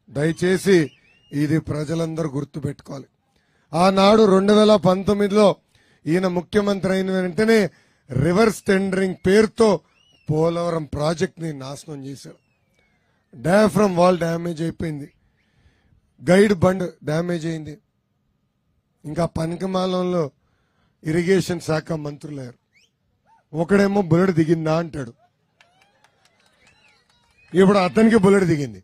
దయచేసి ఇది ప్రజలందరూ గుర్తుపెట్టుకోవాలి ఆనాడు రెండు వేల పంతొమ్మిదిలో ఈయన ముఖ్యమంత్రి అయిన వెంటనే రివర్స్ టెండరింగ్ పేరుతో పోలవరం ప్రాజెక్ట్ ని నాశనం చేశారు డయాఫ్రమ్ వాల్ డ్యామేజ్ అయిపోయింది గైడ్ బండ్ డ్యామేజ్ అయింది ఇంకా పనికిమాలంలో ఇరిగేషన్ శాఖ మంత్రులయ్యారు ఒకడేమో బుల్లెట్ దిగిందా అంటాడు ఇప్పుడు అతనికి బుల్లెట్ దిగింది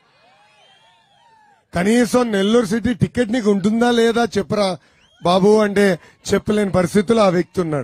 కనీసం నెల్లూరు సిటీ టికెట్ నీకు ఉంటుందా లేదా చెప్పరా బాబు అంటే చెప్పలేని పరిస్థితుల్లో ఆ వ్యక్తి ఉన్నాడు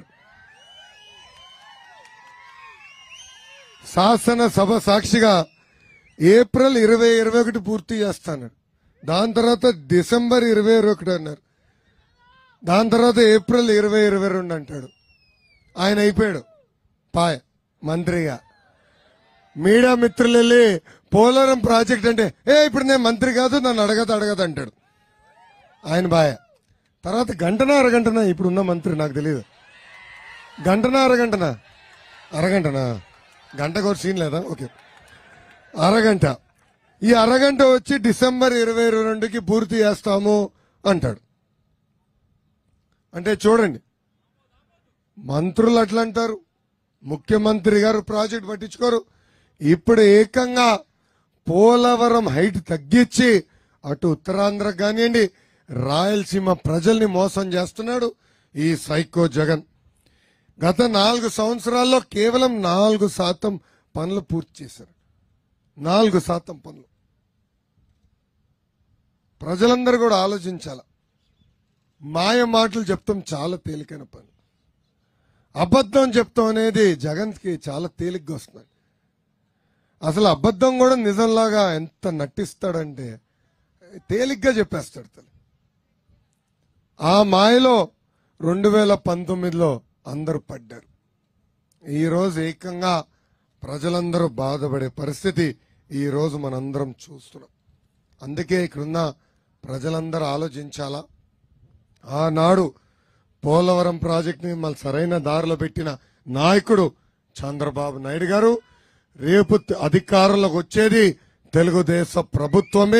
శాసన సభ సాక్షిగా ఏప్రిల్ ఇరవై ఇరవై ఒకటి పూర్తి చేస్తాను దాని తర్వాత డిసెంబర్ ఇరవై ఒకటి అన్నారు దాని తర్వాత ఏప్రిల్ ఇరవై ఇరవై రెండు అంటాడు ఆయన అయిపోయాడు పాయ్ మంత్రిగా మీడియా మిత్రులు వెళ్ళి పోలవరం ప్రాజెక్ట్ అంటే ఏ ఇప్పుడు నేను మంత్రి కాదు నన్ను అడగదు అడగదు అంటాడు ఆయన బాయ తర్వాత గంటనా అరగంటనా ఇప్పుడు ఉన్న మంత్రి నాకు తెలియదు గంటనా అరగంటనా అరగంటనా గంటకు ఒక సీన్ లేదా ఓకే అరగంట ఈ అరగంట వచ్చి డిసెంబర్ ఇరవై ఇరవై రెండుకి పూర్తి చేస్తాము అంటాడు అంటే చూడండి మంత్రులు అట్లా అంటారు ముఖ్యమంత్రి గారు ప్రాజెక్ట్ పట్టించుకోరు ఇప్పుడు ఏకంగా పోలవరం హైట్ తగ్గించి అటు ఉత్తరాంధ్ర కానివ్వండి రాయలసీమ ప్రజల్ని మోసం చేస్తున్నాడు ఈ సైకో జగన్ గత నాలుగు సంవత్సరాల్లో కేవలం నాలుగు శాతం పనులు పూర్తి చేశారు నాలుగు శాతం పనులు ప్రజలందరూ కూడా ఆలోచించాల మాయ మాటలు చెప్తాం చాలా తేలికైన పని అబద్ధం చెప్తాం అనేది జగన్కి చాలా తేలిగ్గా వస్తుంది అసలు అబద్ధం కూడా నిజంలాగా ఎంత నటిస్తాడంటే తేలిగ్గా చెప్పేస్తాడు తను ఆ మాయలో రెండు వేల పంతొమ్మిదిలో అందరూ పడ్డారు ఈరోజు ఏకంగా ప్రజలందరూ బాధపడే పరిస్థితి ఈరోజు మనందరం చూస్తున్నాం అందుకే ఇక్కడున్న ప్రజలందరూ ఆలోచించాలా ఆనాడు పోలవరం ప్రాజెక్టుని మళ్ళీ సరైన దారిలో పెట్టిన నాయకుడు చంద్రబాబు నాయుడు గారు రేపు త- అధికారంలోకి వచ్చేది తెలుగుదేశం ప్రభుత్వమే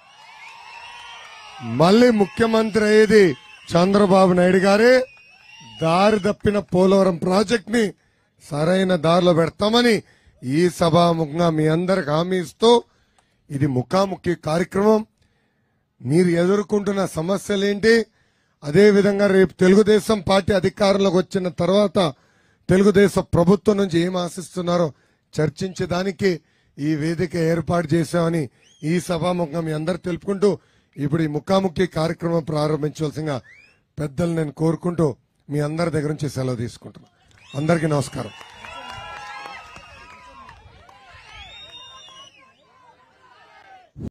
మళ్ళీ ముఖ్యమంత్రి అయ్యేది చంద్రబాబు నాయుడు గారే దారి తప్పిన పోలవరం ప్రాజెక్ట్ ని సరైన దారిలో పెడతామని ఈ సభాముఖంగా మీ అందరికి హామీ ఇస్తూ ఇది ముఖాముఖి కార్యక్రమం మీరు ఎదుర్కొంటున్న సమస్యలేంటి అదే విధంగా రేపు తెలుగుదేశం పార్టీ అధికారంలోకి వచ్చిన తర్వాత తెలుగుదేశం ప్రభుత్వం నుంచి ఏం ఆశిస్తున్నారో చర్చించడానికి ఈ వేదిక ఏర్పాటు చేశామని ఈ సభాముఖంగా మీ అందరు తెలుపుకుంటూ ఇప్పుడు ఈ ముఖాముఖి కార్యక్రమం ప్రారంభించవలసిందిగా పెద్దలు నేను కోరుకుంటూ మీ అందరి దగ్గర నుంచి సెలవు తీసుకుంటున్నాను అందరికీ నమస్కారం